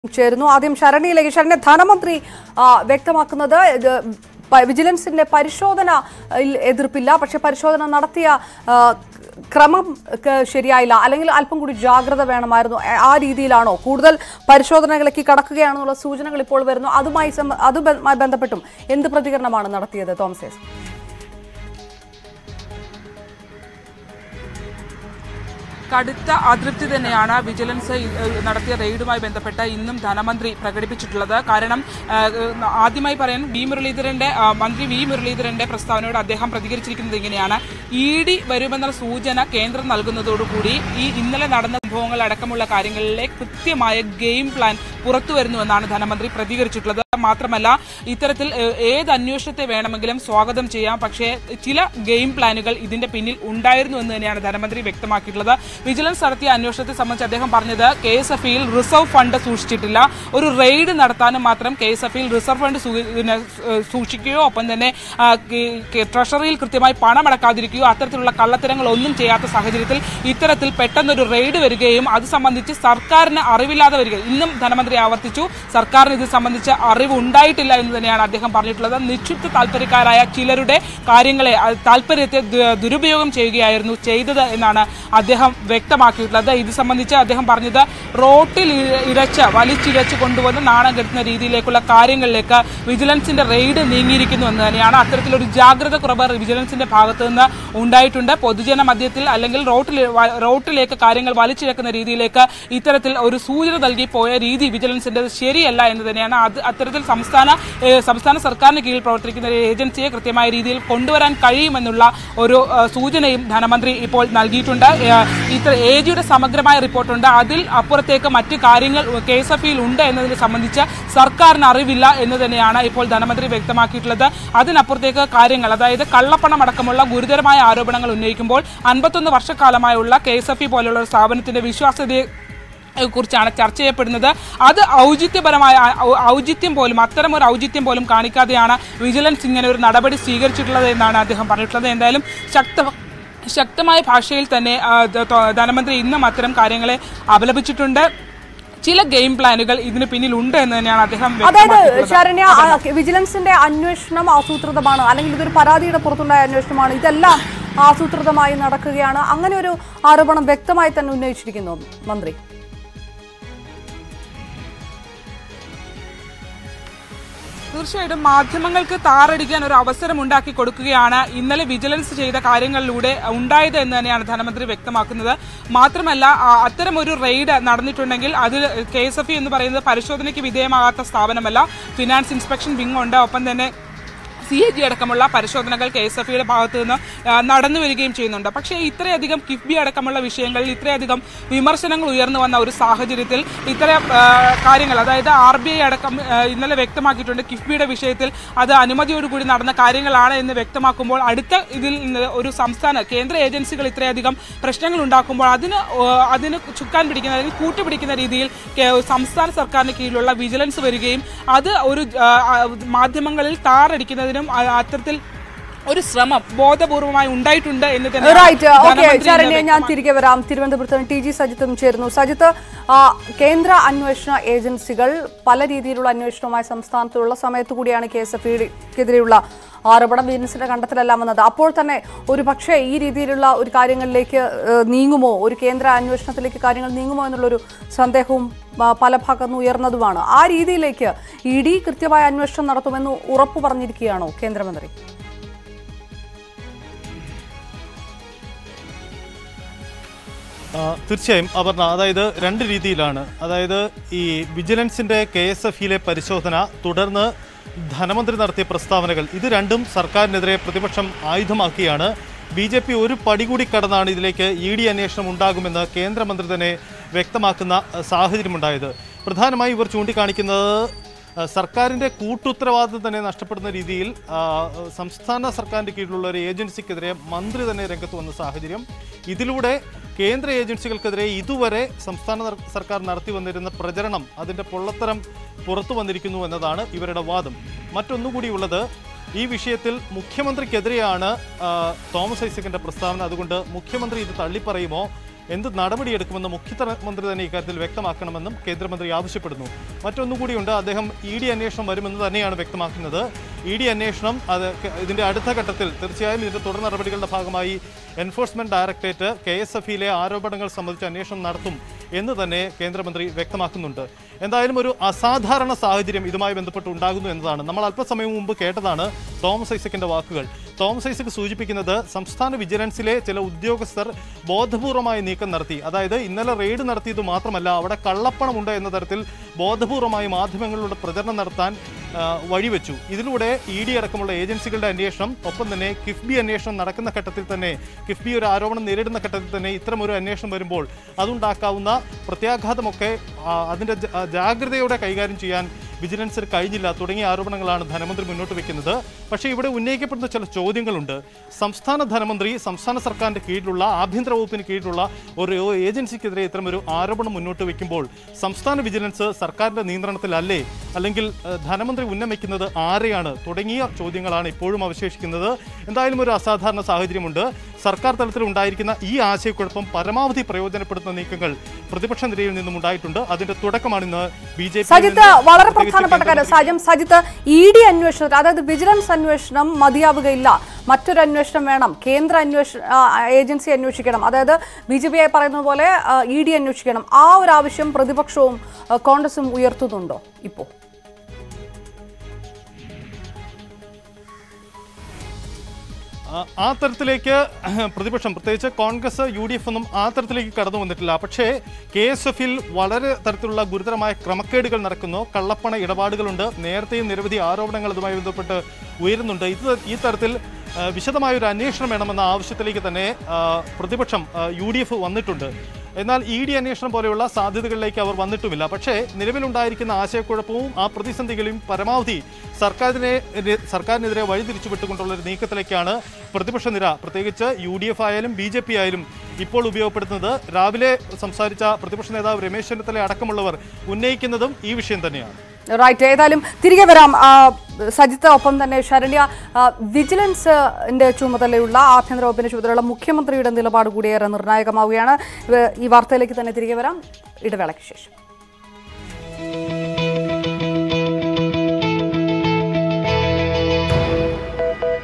ചേരുന്നു ആദ്യം ശരണിയിലേക്ക് ശരണ്യ ധനമന്ത്രി ആ, വ്യക്തമാക്കുന്നത് ഇത് പ- വിജിലൻസിന്റെ പരിശോധന യിൽ എതിർപ്പില്ല പക്ഷെ പരിശോധന നടത്തിയ ആ, ക്രമം ക- ശരിയായില്ല അല്ലെങ്കിൽ അല്പം കൂടി ജാഗ്രത വേണമായിരുന്നു എ- ആ രീതിയിലാണോ കൂടുതൽ പരിശോധനകളിലേക്ക് കടക്കുകയാണെന്നുള്ള സൂചനകൾ ഇപ്പോൾ വരുന്നു അതുമായി സംബ- അതുമായി ബന്ധപ്പെട്ടും എന്ത് പ്രതികരണമാണ് നടത്തിയത് തോമസ് ഐസക്? കടുത്ത അതൃപ്തി തന്നെയാണ് വിജിലൻസ് ഇ- ഏഹ് നടത്തിയ റെയ്ഡുമായി ബന്ധപ്പെട്ട് ഇന്നും ധനമന്ത്രി പ്രകടിപ്പിച്ചിട്ടുള്ളത് കാരണം ഏഹ്, ആദ്യമായി പറയാൻ വി മുരളീധരന്റെ ആ, മന്ത്രി വി മുരളീധരന്റെ പ്രസ്താവനയോട് അദ്ദേഹം പ്രതികരിച്ചിരിക്കുന്നത് ഇങ്ങനെയാണ് ഇ ഡി വരുമെന്ന സൂചന കേന്ദ്രം നൽകുന്നതോടുകൂടി ഈ ഇന്നലെ നടന്ന സംഭവങ്ങൾ അടക്കമുള്ള കാര്യങ്ങളിലെ കൃത്യമായ ഗെയിം പ്ലാൻ പുറത്തു വരുന്നുവെന്നാണ് ധനമന്ത്രി പ്രതികരിച്ചിട്ടുള്ളത് മാത്രമല്ല ഇത്തരത്തിൽ ഏഹ്, ഏത് അന്വേഷണത്തെ വേണമെങ്കിലും സ്വാഗതം ചെയ്യാം പക്ഷേ ചില ഗെയിം പ്ലാനുകൾ ഇതിന്റെ പിന്നിൽ ഉണ്ടായിരുന്നു എന്ന് തന്നെയാണ് ധനമന്ത്രി വ്യക്തമാക്കിയിട്ടുള്ളത് വിജിലൻസ് നടത്തിയ അന്വേഷണത്തെ സംബന്ധിച്ച് അദ്ദേഹം പറഞ്ഞത് കെ എസ് എഫ് ഇയിൽ റിസർവ് ഫണ്ട് സൂക്ഷിച്ചിട്ടില്ല ഒരു റെയ്ഡ് നടത്താനും മാത്രം കെ എസ് എഫ് ഇയിൽ റിസർവ് ഫണ്ട് സൂ- പിന്നെ, ഏഹ്, സൂക്ഷിക്കുകയോ ഒപ്പം തന്നെ ആ, കെ- കെ- ട്രഷറിയിൽ കൃത്യമായി പണം അടക്കാതിരിക്കുകയോ അത്തരത്തിലുള്ള കള്ളത്തരങ്ങൾ ഒന്നും ചെയ്യാത്ത സാഹചര്യത്തിൽ ഇത്തരത്തിൽ പെട്ടെന്നൊരു റെയ്ഡ് വരികയും അത് സംബന്ധിച്ച് സർക്കാരിന് അറിവില്ലാതെ വരികയും ഇന്നും ധനമന്ത്രി ആവർത്തിച്ചു സർക്കാരിന് ഇത് സംബന്ധിച്ച് അറിവ് ഉണ്ടായിട്ടില്ല എന്ന് തന്നെയാണ് അദ്ദേഹം പറഞ്ഞിട്ടുള്ളത് നിക്ഷിപ്ത താല്പര്യക്കാരായ ചിലരുടെ കാര്യങ്ങളെ ആ, താല്പര്യത്തെ ദു- ദുരുപയോഗം ചെയ്യുകയായിരുന്നു ചെയ്തത് എന്നാണ് അദ്ദേഹം വ്യക്തമാക്കിയിട്ടുള്ളത് ഇത് സംബന്ധിച്ച് അദ്ദേഹം പറഞ്ഞത് റോട്ടിൽ ഇ- ഇഴച്ച് വലിച്ചിഴച്ച് കൊണ്ടുവന്ന് നാണം കെടുത്തുന്ന രീതിയിലേക്കുള്ള കാര്യങ്ങളിലേക്ക് വിജിലൻസിന്റെ റെയ്ഡ് നീങ്ങിയിരിക്കുന്നു എന്ന് തന്നെയാണ് അത്തരത്തിലൊരു ജാഗ്രത കുറവ് വിജിലൻസിന്റെ ഭാഗത്തു നിന്ന് ഉണ്ടായിട്ടുണ്ട് പൊതുജന മധ്യത്തിൽ അല്ലെങ്കിൽ റോട്ടിൽ വ- റോട്ടിലേക്ക് കാര്യങ്ങൾ വലിച്ചിഴക്കുന്ന രീതിയിലേക്ക് ഇത്തരത്തിൽ ഒരു സൂചന നൽകി പോയ രീതി വിജിലൻസിന്റെ ശരിയല്ല എന്ന് തന്നെയാണ് അത് അത്തരത്തിൽ സംസ്ഥാന ഏഹ്, സംസ്ഥാന സർക്കാരിന് കീഴിൽ പ്രവർത്തിക്കുന്ന ഒരു ഏജൻസിയെ കൃത്യമായ രീതിയിൽ കൊണ്ടുവരാൻ കഴിയുമെന്നുള്ള ഒരു ഏഹ്, സൂചനയും ധനമന്ത്രി ഇപ്പോൾ നൽകിയിട്ടുണ്ട് ഏഹ്, ഇത്ര എ ജിയുടെ സമഗ്രമായ റിപ്പോർട്ടുണ്ട് അതിൽ അപ്പുറത്തേക്ക് മറ്റ് കാര്യങ്ങൾ കെ എസ് എഫ് ഉണ്ട് എന്നതിനെ സംബന്ധിച്ച് സർക്കാരിന് അറിവില്ല എന്ന് തന്നെയാണ് ഇപ്പോൾ ധനമന്ത്രി വ്യക്തമാക്കിയിട്ടുള്ളത് അതിനപ്പുറത്തേക്ക് കാര്യങ്ങൾ അതായത് കള്ളപ്പണം അടക്കമുള്ള ഗുരുതരമായ ആരോപണങ്ങൾ ഉന്നയിക്കുമ്പോൾ അൻപത്തൊന്ന് വർഷക്കാലമായുള്ള കെ എസ് എഫ് ഇ പോലുള്ള ഒരു സ്ഥാപനത്തിന്റെ വിശ്വാസ്യതയെ കുറിച്ചാണ് ചർച്ച ചെയ്യപ്പെടുന്നത് അത് ഔചിത്യപരമായ ഔ- ഔചിത്യം പോലും അത്തരം ഒരു ഔചിത്യം പോലും കാണിക്കാതെയാണ് വിജിലൻസ് ഇങ്ങനെ ഒരു നടപടി സ്വീകരിച്ചിട്ടുള്ളത് എന്നാണ് അദ്ദേഹം പറഞ്ഞിട്ടുള്ളത് എന്തായാലും ശക്ത ശക്തമായ ഭാഷയിൽ തന്നെ ആ, ധ- ധ- ധനമന്ത്രി ഇന്നും അത്തരം കാര്യങ്ങളെ അപലപിച്ചിട്ടുണ്ട് ചില ഗെയിം പ്ലാനുകൾ ഇതിന് പിന്നിലുണ്ട് എന്ന് തന്നെയാണ് അദ്ദേഹം അതായത് വ്യക്തമാക്കിയിട്ടുള്ളത്. ശരണ്യ ആ, വിജിലൻസിന്റെ അന്വേഷണം ആസൂത്രിതമാണ് അല്ലെങ്കിൽ ഇതൊരു പരാതിയുടെ പുറത്തുണ്ടായ അന്വേഷണമാണ് ഇതെല്ലാം ആസൂത്രിതമായി നടക്കുകയാണ് അങ്ങനെ ഒരു ആരോപണം വ്യക്തമായി തന്നെ ഉന്നയിച്ചിരിക്കുന്നു മന്ത്രി തീർച്ചയായിട്ടും മാധ്യമങ്ങൾക്ക് താറടിക്കാൻ ഒരു അവസരം ഉണ്ടാക്കി കൊടുക്കുകയാണ് ഇന്നലെ വിജിലൻസ് ചെയ്ത കാര്യങ്ങളിലൂടെ ഉണ്ടായത് എന്ന് തന്നെയാണ് ധനമന്ത്രി വ്യക്തമാക്കുന്നത് മാത്രമല്ല ആ, അത്തരം ഒരു റെയ്ഡ് നടന്നിട്ടുണ്ടെങ്കിൽ അതിൽ കെ എസ് എഫ് എന്ന് പറയുന്നത് പരിശോധനയ്ക്ക് വിധേയമാകാത്ത സ്ഥാപനമല്ല ഫിനാൻസ് ഇൻസ്പെക്ഷൻ വിങ് ഉണ്ട് ഒപ്പം തന്നെ സി എ ജി അടക്കമുള്ള പരിശോധനകൾ കെ എസ് എഫ് ഇയുടെ ഭാഗത്തു നിന്ന് ആ, നടന്നു വരികയും ചെയ്യുന്നുണ്ട് പക്ഷേ ഇത്രയധികം കിഫ്ബി അടക്കമുള്ള വിഷയങ്ങളിൽ ഇത്രയധികം വിമർശനങ്ങൾ ഉയർന്നു വന്ന ഒരു സാഹചര്യത്തിൽ ഇത്തരം ആ, കാര്യങ്ങൾ അതായത് ആർ ബി ഐ അടക്കം ആ, ഇന്നലെ വ്യക്തമാക്കിയിട്ടുണ്ട് കിഫ്ബിയുടെ വിഷയത്തിൽ അത് അനുമതിയോടുകൂടി നടന്ന കാര്യങ്ങളാണ് എന്ന് വ്യക്തമാക്കുമ്പോൾ അടുത്ത ഇതിൽ നിന്ന് ഒരു സംസ്ഥാന കേന്ദ്ര ഏജൻസികൾ ഇത്രയധികം പ്രശ്നങ്ങൾ ഉണ്ടാക്കുമ്പോൾ അതിന് ഓ, അതിന് ചുക്കാൻ പിടിക്കുന്ന അല്ലെങ്കിൽ കൂട്ടുപിടിക്കുന്ന രീതിയിൽ കേ- സംസ്ഥാന സർക്കാരിന് കീഴിലുള്ള വിജിലൻസ് വരികയും അത് ഒരു ആ, ആ, മാധ്യമങ്ങളിൽ താറടിക്കുന്നതിനും ആ, അത്തരത്തിൽ ഒരു ശ്രമം ബോധപൂർവമായി ഉണ്ടായിട്ടുണ്ട് എന്ന് തന്നെ റൈറ്റ് ഓക്കെ ധനമന്ത്രി ശരണ്യ ഇന്ന് ഞാൻ തിരികെ വരാം തിരുവനന്തപുരത്ത് നിന്ന് ടി ജി സജിത്തും ചേരുന്നു സജിത്ത് ആ, കേന്ദ്ര അന്വേഷണ ഏജൻസികൾ പല രീതിയിലുള്ള അന്വേഷണവുമായി സംസ്ഥാനത്തുള്ള സമയത്ത് കൂടിയാണ് കെ എസ് എഫ് ഇക്കെതിരെയുള്ള ആരോപണം വിജിലൻസിന്റെ കണ്ടെത്തലെല്ലാം വന്നത് അപ്പോൾ തന്നെ ഒരു പക്ഷേ ഈ രീതിയിലുള്ള ഒരു കാര്യങ്ങളിലേക്ക് ഏഹ്, നീങ്ങുമോ ഒരു കേന്ദ്ര അന്വേഷണത്തിലേക്ക് കാര്യങ്ങൾ നീങ്ങുമോ എന്നുള്ളൊരു സന്ദേഹവും ആ, പല ഭാഗത്തുനിന്ന് ഉയർന്നതുമാണ് ആ രീതിയിലേക്ക് ഇ ഡി കൃത്യമായ അന്വേഷണം നടത്തുമെന്ന് ഉറപ്പു പറഞ്ഞിരിക്കുകയാണോ കേന്ദ്രമന്ത്രി ആ, തീർച്ചയായും അപർണ അതായത് രണ്ട് രീതിയിലാണ് അതായത് ഈ വിജിലൻസിന്റെ കെ എസ് എഫിലെ പരിശോധന തുടർന്ന് ധനമന്ത്രി നടത്തിയ പ്രസ്താവനകൾ ഇത് രണ്ടും സർക്കാരിനെതിരെ പ്രതിപക്ഷം ആയുധമാക്കിയാണ് ബി ജെ പി ഒരു പടി കൂടി കടന്നാണ് ഇതിലേക്ക് ഇ ഡി അന്വേഷണം ഉണ്ടാകുമെന്ന് കേന്ദ്രമന്ത്രി തന്നെ വ്യക്തമാക്കുന്ന അഹ്, സാഹചര്യമുണ്ടായത് പ്രധാനമായും ഇവർ ചൂണ്ടിക്കാണിക്കുന്നത് ആ, സർക്കാരിന്റെ കൂട്ടുത്തരവാദിത്വം തന്നെ നഷ്ടപ്പെടുന്ന രീതിയിൽ ആ, സംസ്ഥാന സർക്കാരിന്റെ കീഴിലുള്ള ഒരു ഏജൻസിക്കെതിരെ മന്ത്രി തന്നെ രംഗത്ത് വന്ന സാഹചര്യം ഇതിലൂടെ കേന്ദ്ര ഏജൻസികൾക്കെതിരെ ഇതുവരെ സംസ്ഥാന നർ- സർക്കാർ നടത്തി വന്നിരുന്ന പ്രചരണം അതിന്റെ പൊള്ളത്തരം പുറത്തു വന്നിരിക്കുന്നു എന്നതാണ് ഇവരുടെ വാദം മറ്റൊന്നുകൂടിയുള്ളത് ഈ വിഷയത്തിൽ മുഖ്യമന്ത്രിക്കെതിരെയാണ് ആ, തോമസ് ഐസക്കിന്റെ പ്രസ്താവന അതുകൊണ്ട് മുഖ്യമന്ത്രി ഇത് തള്ളിപ്പറയുമോ എന്ത് നടപടിയെടുക്കുമെന്ന് മുഖ്യമന്ത്രി തന്നെ ഇക്കാര്യത്തിൽ വ്യക്തമാക്കണമെന്നും കേന്ദ്രമന്ത്രി ആവശ്യപ്പെടുന്നു മറ്റൊന്നുകൂടിയുണ്ട് അദ്ദേഹം ഇ ഡി അന്വേഷണം വരുമെന്ന് തന്നെയാണ് വ്യക്തമാക്കുന്നത് ഇ ഡി അന്വേഷണം അത് ക- ഇതിന്റെ അടുത്ത ഘട്ടത്തിൽ തീർച്ചയായും ഇതിന്റെ തുടർ നടപടികളുടെ ഭാഗമായി എൻഫോഴ്സ്മെന്റ് ഡയറക്ടറേറ്റ് കെ എസ് എഫിലെ ആരോപണങ്ങൾ സംബന്ധിച്ച് അന്വേഷണം നടത്തും എന്ന് തന്നെ കേന്ദ്രമന്ത്രി വ്യക്തമാക്കുന്നുണ്ട് എന്തായാലും ഒരു അസാധാരണ സാഹചര്യം ഇതുമായി ബന്ധപ്പെട്ട് ഉണ്ടാകുന്നു എന്നതാണ് നമ്മൾ അല്പസമയം മുമ്പ് കേട്ടതാണ് തോമസ് ഐസക്കിന്റെ വാക്കുകൾ തോമസ് ഐസക് സൂചിപ്പിക്കുന്നത് സംസ്ഥാന വിജിലൻസിലെ ചില ഉദ്യോഗസ്ഥർ ബോധപൂർവമായ നീക്കം നടത്തി അതായത് ഇന്നലെ റെയ്ഡ് നടത്തിയത് മാത്രമല്ല അവിടെ കള്ളപ്പണമുണ്ട് എന്ന തരത്തിൽ ബോധപൂർവമായി മാധ്യമങ്ങളിലൂടെ പ്രചരണം നടത്താൻ ആ, വഴിവെച്ചു ഇതിലൂടെ ഇ ഡി അടക്കമുള്ള ഏജൻസികളുടെ അന്വേഷണം ഒപ്പം തന്നെ കിഫ്ബി അന്വേഷണം നടക്കുന്ന ഘട്ടത്തിൽ തന്നെ കിഫ്ബി ഒരു ആരോപണം നേരിടുന്ന ഘട്ടത്തിൽ തന്നെ ഇത്തരമൊരു അന്വേഷണം വരുമ്പോൾ അതുണ്ടാക്കാവുന്ന പ്രത്യാഘാതമൊക്കെ ആ, അതിന്റെ ജ- ആ, ജാഗ്രതയോടെ കൈകാര്യം ചെയ്യാൻ വിജിലൻസിന് കഴിഞ്ഞില്ല തുടങ്ങിയ ആരോപണങ്ങളാണ് ധനമന്ത്രി മുന്നോട്ട് വെക്കുന്നത് പക്ഷേ ഇവിടെ ഉന്നയിക്കപ്പെടുന്ന ചില ചോദ്യങ്ങളുണ്ട് സംസ്ഥാന ധനമന്ത്രി സംസ്ഥാന സർക്കാരിന്റെ കീഴിലുള്ള ആഭ്യന്തര വകുപ്പിന് കീഴിലുള്ള ഒരു ഏജൻസിക്കെതിരെ ഇത്തരമൊരു ആരോപണം മുന്നോട്ട് വെക്കുമ്പോൾ സംസ്ഥാന വിജിലൻസ് സർക്കാരിന്റെ നിയന്ത്രണത്തിലല്ലേ അല്ലെങ്കിൽ ഏഹ്, ധനമന്ത്രി ഉന്നമിക്കുന്നത് ആരെയാണ് തുടങ്ങിയ ചോദ്യങ്ങളാണ് ഇപ്പോഴും അവശേഷിക്കുന്നത് എന്തായാലും ഒരു അസാധാരണ സാഹചര്യമുണ്ട് സർക്കാർ തലത്തിൽ ഉണ്ടായിരിക്കുന്ന ഈ ആശയക്കുഴപ്പം പരമാവധി പ്രയോജനപ്പെടുത്തുന്ന നീക്കങ്ങൾ പ്രതിപക്ഷ നിരയിൽ നിന്നും ഉണ്ടായിട്ടുണ്ട് അതിന്റെ തുടക്കമാണ് ഇന്ന് ബി ജെ സജിത്ത് വളരെ പ്രധാനപ്പെട്ട കാര്യം സാജം സജിത്ത് ഇ ഡി അന്വേഷണത്തിൽ അതായത് വിജിലൻസ് അന്വേഷണം മതിയാവുകയില്ല മറ്റൊരു അന്വേഷണം വേണം കേന്ദ്ര അന്വേഷണ ആ, ഏജൻസി അന്വേഷിക്കണം അതായത് ബി ജെ പി ആയി പറയുന്ന പോലെ ഇ ഡി അന്വേഷിക്കണം ആ ഒരു ആവശ്യം പ്രതിപക്ഷവും ആ, കോൺഗ്രസും ഉയർത്തുന്നുണ്ടോ ഇപ്പോൾ ആ- ആ തരത്തിലേക്ക് പ്രതിപക്ഷം പ്രത്യേകിച്ച് കോൺഗ്രസ് യു ഡി എഫ് ഒന്നും ആ തരത്തിലേക്ക് കടന്നു വന്നിട്ടില്ല പക്ഷേ കെ എസ് എഫിൽ വളരെ തരത്തിലുള്ള ഗുരുതരമായ ക്രമക്കേടുകൾ നടക്കുന്നു കള്ളപ്പണ ഇടപാടുകളുണ്ട് നേരത്തെയും നിരവധി ആരോപണങ്ങൾ ഇതുമായി ബന്ധപ്പെട്ട് ഉയരുന്നുണ്ട് ഇത് ഈ തരത്തിൽ ആ, വിശദമായ ഒരു അന്വേഷണം വേണമെന്ന ആവശ്യത്തിലേക്ക് തന്നെ ആ, പ്രതിപക്ഷം യു ഡി എഫ് വന്നിട്ടുണ്ട് എന്നാൽ ഇ ഡി അന്വേഷണം പോലെയുള്ള സാധ്യതകളിലേക്ക് അവർ വന്നിട്ടുമില്ല പക്ഷേ നിലവിലുണ്ടായിരിക്കുന്ന ആശയക്കുഴപ്പവും ആ പ്രതിസന്ധികളെയും പരമാവധി സർക്കാരിനെ സർക്കാരിനെതിരെ വഴിതിരിച്ചു വിട്ടുകൊണ്ടുള്ള ഒരു നീക്കത്തിലേക്കാണ് പ്രതിപക്ഷ നിര പ്രത്യേകിച്ച് യു ഡി എഫ് ആയാലും ബി ജെ പി ആയാലും ഇപ്പോൾ ഉപയോഗപ്പെടുത്തുന്നത് രാവിലെ സംസാരിച്ച പ്രതിപക്ഷ നേതാവ് രമേശ് ചെന്നിത്തല അടക്കമുള്ളവർ ഉന്നയിക്കുന്നതും ഈ വിഷയം തന്നെയാണ് റൈറ്റ് ഏതായാലും തിരികെ വരാം ആ, സജിത്ത് ഒപ്പം തന്നെ ശരണ്യ ആ, വിജിലൻസിന്റെ ചുമതലയുള്ള ആഭ്യന്തര വകുപ്പിന്റെ ചുമതലയുള്ള മുഖ്യമന്ത്രിയുടെ നിലപാട് കൂടിയേറെ നിർണായകമാവുകയാണ് ഇത് ഈ വാർത്തയിലേക്ക് തന്നെ തിരികെ വരാം ഇടവേളയ്ക്ക് ശേഷം